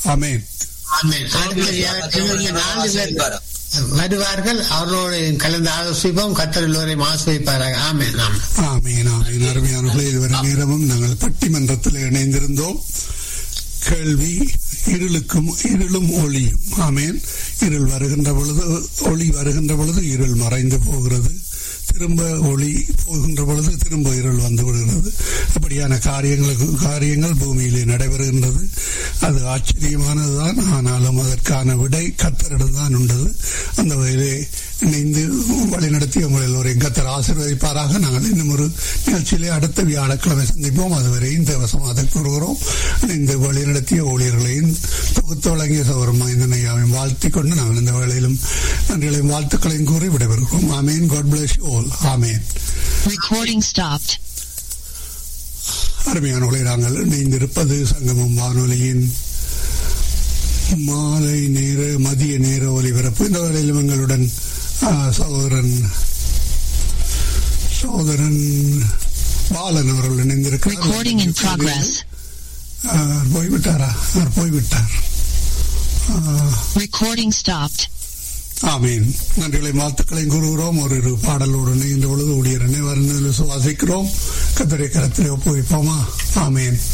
ஆமேன் ஆமென். அடுத்த வியாழக்கிழமை நாலு பேர் வருவார்கள் அவர்களோடு கலந்து ஆலோசிப்போம் கத்தர் எல்லோரையும் ஆசிரிப்பார்கள் ஆமென் ஆமென் ஆமீன் ஆமீன் அருமையானவர்களே இதுவரை நேரமும் நாங்கள் பட்டிமன்றத்தில் இணைந்திருந்தோம் கேள்வி இருளுக்கும் இருளும் ஒளியும் ஆமேன் இருள் வருகின்ற பொழுது ஒளி வருகின்ற பொழுது இருள் மறைந்து போகிறது திரும்ப ஒளி போகின்ற பொழுது திரும்ப இருள் வந்து விடுகிறது அப்படியான காரியங்களுக்கு காரியங்கள் பூமியிலே நடைபெறுகின்றது அது ஆச்சரியமானதுதான் ஆனாலும் அதற்கான விடை கத்தரிடம் தான் உண்டது அந்த வகையிலே இணைந்து வழிநடத்தி உங்கள் எல்லோரையும் கத்தர் ஆசீர்வதிப்பாராக நாங்கள் இன்னும் ஒரு நிகழ்ச்சியிலே அடுத்த வியாழக்கிழமை சந்திப்போம் அதுவரை இந்த வசமாக கூறுகிறோம் இந்த வழிநடத்திய ஊழியர்களையும் தொகுத்து வழங்கிய சௌரமா இந்த நையாவையும் வாழ்த்திக் கொண்டு நாங்கள் இந்த வேளையிலும் நன்றிகளையும் வாழ்த்துக்களையும் கூறி விடைபெறுகிறோம் amen god bless all amen Recording stopped. அருமையானவர்களை நாங்கள் இணைந்திருப்பது சங்கமம் வானொலியின் மாலை நேர மதிய நேர ஒலிபரப்பு இந்த வேளையிலும் எங்களுடன் ஆ, சகோதரன் சகோதரன் பாலன் அவர்கள் இணைந்திருக்கிறார் Recording in progress. ஆ, போய்விட்டாரா அவர் போய்விட்டார் ஆ, Recording stopped. ஆமீன் நன்றிகளை வாழ்த்துக்களையும் கூறுகிறோம் ஒரு இரு பாடலோடு இணைகின்ற பொழுது ஊழியர் நினைவார்ந்து சுவாசிக்கிறோம் கத்தரை கரத்திலே ஒப்புவிப்போமா ஆமீன்